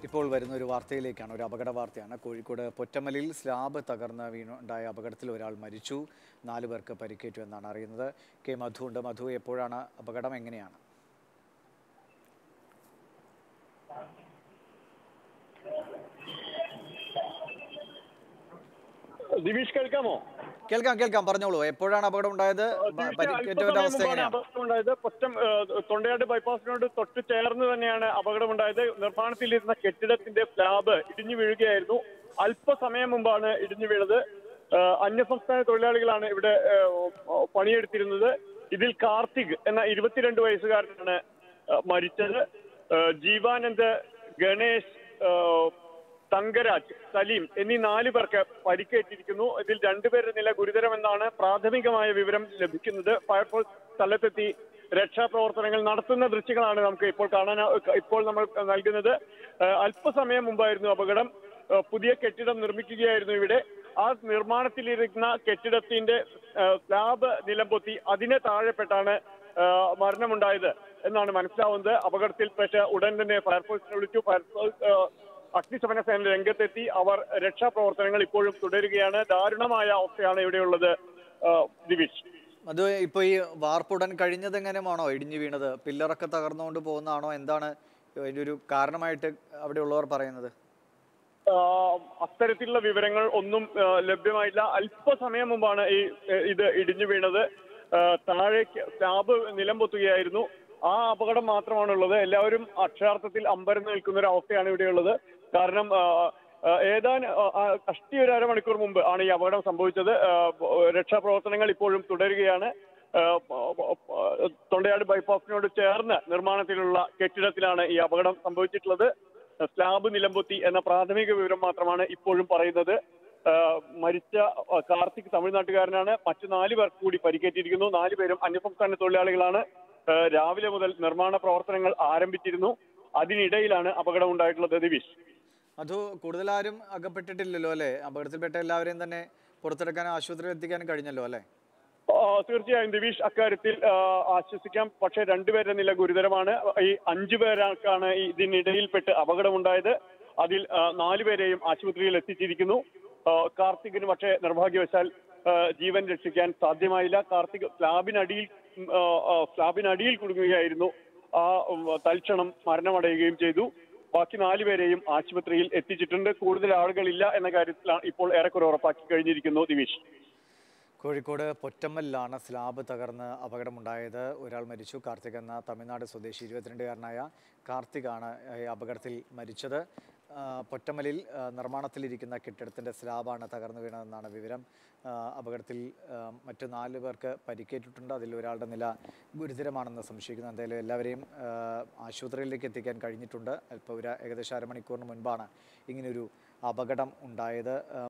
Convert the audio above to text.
ഇപ്പോൾ വരുന്ന ഒരു വാർത്തയിലേക്കാണ് ഒരു അപകട വാർത്തയാണ് കോഴിക്കോട് പൊറ്റമലിൽ സ്ലാബ് തകർന്ന് വീണുണ്ടായ അപകടത്തിൽ ഒരാൾ മരിച്ചു നാല് പേർക്ക് പരിക്കേറ്റു എന്നാണ് അറിയുന്നത് കെ മധു ഉണ്ട് മധു എപ്പോഴാണ് അപകടം എങ്ങനെയാണ് ദിവിഷ് കേൾക്കാമോ കേൾക്കാം കേൾക്കാം പറഞ്ഞോളൂ എപ്പോഴാണ് അപകടം ഉണ്ടായത് ബ- പരിക്കേറ്റവരുടെ അവസ്ഥ എങ്ങനെയാണ് അപകടമുണ്ടായത് പൊറ്റം ഏഹ്, തൊണ്ടയാട് ബൈപ്പാസിനോട് തൊട്ട് ചേർന്ന് തന്നെയാണ് അപകടമുണ്ടായത് നിർമ്മാണത്തിലിരുന്ന കെട്ടിടത്തിന്റെ സ്ലാബ് ഇടിഞ്ഞു വീഴുകയായിരുന്നു അല്പസമയം മുമ്പാണ് ഇടിഞ്ഞു വീണത് ഏഹ്, അന്യസംസ്ഥാന തൊഴിലാളികളാണ് ഇവിടെ ഏഹ്, പണിയെടുത്തിരുന്നത് ഇതിൽ കാർത്തിക് എന്ന ഇരുപത്തിരണ്ട് വയസ്സുകാരനാണ് ഏഹ്, മരിച്ചത് ഏഹ്, ജീവാനന്ദ് ഗണേഷ് ഏഹ്, തങ്കരാജ് സലീം എന്നീ നാല് പേർക്ക് പരിക്കേറ്റിരിക്കുന്നു ഇതിൽ രണ്ടുപേരുടെ നില ഗുരുതരമെന്നാണ് പ്രാഥമികമായ വിവരം ലഭിക്കുന്നത് ഫയർഫോഴ്സ് സ്ഥലത്തെത്തി രക്ഷാപ്രവർത്തനങ്ങൾ നടത്തുന്ന ദൃശ്യങ്ങളാണ് നമുക്ക് ഇപ്പോൾ കാണാൻ ഇപ്പോൾ നമ്മൾ നൽകുന്നത് ഏഹ് അല്പസമയം മുമ്പായിരുന്നു അപകടം ഏഹ് പുതിയ കെട്ടിടം നിർമ്മിക്കുകയായിരുന്നു ഇവിടെ ആ നിർമ്മാണത്തിലിരുന്ന കെട്ടിടത്തിന്റെ ഏഹ് സ്ലാബ് നിലംപൊത്തി അതിനെ താഴെപ്പെട്ടാണ് ഏഹ് മരണമുണ്ടായത് എന്നാണ് മനസ്സിലാവുന്നത് അപകടത്തിൽപ്പെട്ട ഉടൻ തന്നെ ഫയർഫോഴ്സിനെ വിളിച്ചു ഫയർഫോഴ്സ് ഏഹ് അഗ്നിശമന സേന രംഗത്തെത്തി അവർ രക്ഷാപ്രവർത്തനങ്ങൾ ഇപ്പോഴും തുടരുകയാണ് ദാരുണമായ അവസ്ഥയാണ് ഇവിടെയുള്ളത് ആ, ദിവിഷ് മധു ഇപ്പോൾ ഈ വാർപ്പുടൻ കഴിഞ്ഞത് എങ്ങനെയാണോ ഇടിഞ്ഞു വീണത് പില്ലറൊക്കെ തകർന്നുകൊണ്ട് പോകുന്നതാണോ എന്താണ് അതിൻ്റെ ഒരു കാരണമായിട്ട് അവിടെയുള്ളവർ പറയുന്നത് ആ, അത്തരത്തിലുള്ള വിവരങ്ങൾ ഒന്നും ആ, ലഭ്യമായില്ല അല്പസമയം മുമ്പാണ് ഈ ഏ, ഇത് ഇടിഞ്ഞു വീണത് ആ, താഴേക്ക് സ്ലാബ് നിലംപൊത്തുകയായിരുന്നു ആ അപകടം മാത്രമാണുള്ളത് എല്ലാവരും അക്ഷരാർത്ഥത്തിൽ അമ്പരന്ന് നിൽക്കുന്ന ഒരു അവസ്ഥയാണ് ഇവിടെയുള്ളത് കാരണം ആ, ആ, ഏതാനും ആ, ആ, കഷ്ടി ഒരു അരമണിക്കൂർ മുമ്പ് ആണ് ഈ അപകടം സംഭവിച്ചത് ആ, രക്ഷാപ്രവർത്തനങ്ങൾ ഇപ്പോഴും തുടരുകയാണ് ആ, തൊണ്ടയാട് ബൈപ്പാസിനോട് ചേർന്ന് നിർമ്മാണത്തിലുള്ള കെട്ടിടത്തിലാണ് ഈ അപകടം സംഭവിച്ചിട്ടുള്ളത് സ്ലാബ് നിലംപൊത്തി എന്ന പ്രാഥമിക വിവരം മാത്രമാണ് ഇപ്പോഴും പറയുന്നത് ആ, മരിച്ച ആ, കാർത്തിക് തമിഴ്നാട്ടുകാരനാണ് മറ്റു നാല് പേർക്ക് കൂടി പരിക്കേറ്റിരിക്കുന്നു നാല് പേരും അന്യസംസ്ഥാന തൊഴിലാളികളാണ് ആ, രാവിലെ മുതൽ നിർമ്മാണ പ്രവർത്തനങ്ങൾ ആരംഭിച്ചിരുന്നു അതിനിടയിലാണ് അപകടം ഉണ്ടായിട്ടുള്ളത് ദിവിഷ് മധു കൂടുതലാരും അകപ്പെട്ടിട്ടില്ലല്ലോ അല്ലേ അപകടത്തിൽപ്പെട്ട എല്ലാവരെയും തന്നെ പുറത്തെടുക്കാനും ആശുപത്രിയിൽ എത്തിക്കാനും കഴിഞ്ഞല്ലോ അല്ലേ ആ, തീർച്ചയായും ദിവിഷ് അക്കാര്യത്തിൽ ആ, ആശ്വസിക്കാം പക്ഷേ രണ്ടുപേരുടെ നില ഗുരുതരമാണ് ഈ അഞ്ചു പേർക്കാണ് ഈ ഇതിനിടയിൽപ്പെട്ട് അപകടമുണ്ടായത് അതിൽ ആ, നാലുപേരെയും ആശുപത്രിയിൽ എത്തിച്ചിരിക്കുന്നു ആ, കാർത്തികിന് പക്ഷേ നിർഭാഗ്യവശാൽ ആ, ജീവൻ രക്ഷിക്കാൻ സാധ്യമായില്ല കാർത്തിക് സ്ലാബിനടിയിൽ ഉം, ആ, ആ, സ്ലാബിനടിയിൽ കുടുങ്ങുകയായിരുന്നു ആ ഉം, തൽക്ഷണം മരണമടയുകയും ചെയ്തു ബാക്കി നാലുപേരെയും ആശുപത്രിയിൽ എത്തിച്ചിട്ടുണ്ട് കൂടുതൽ ആളുകളില്ല എന്ന കാര്യത്തിലാണ് ഇപ്പോൾ ഏറെക്കുറെ ഉറപ്പാക്കി കഴിഞ്ഞിരിക്കുന്നു ദിവിഷ് കോഴിക്കോട് പൊറ്റമ്മലിലാണ് സ്ലാബ് തകർന്ന് അപകടമുണ്ടായത് ഒരാൾ മരിച്ചു കാർത്തിക് എന്ന തമിഴ്നാട് സ്വദേശി ഇരുപത്തിരണ്ടുകാരനായ കാർത്തികാണ് ഈ അപകടത്തിൽ മരിച്ചത് ആ, പൊറ്റമ്മലിൽ ആ, നിർമ്മാണത്തിലിരിക്കുന്ന കെട്ടിടത്തിൻ്റെ സ്ലാബാണ് തകർന്നു വീണതെന്നാണ് വിവരം ആ, അപകടത്തിൽ ആ, മറ്റു നാല് പേർക്ക് പരിക്കേറ്റിട്ടുണ്ട് അതിൽ ഒരാളുടെ നില ഗുരുതരമാണെന്ന് സംശയിക്കുന്നു എന്തായാലും എല്ലാവരെയും ആ, ആശുപത്രിയിലേക്ക് എത്തിക്കാൻ കഴിഞ്ഞിട്ടുണ്ട് ഇപ്പോൾ ഒരു ഏകദേശം അരമണിക്കൂറിന് മുൻപാണ് ഇങ്ങനൊരു അപകടം ഉണ്ടായത് ആ,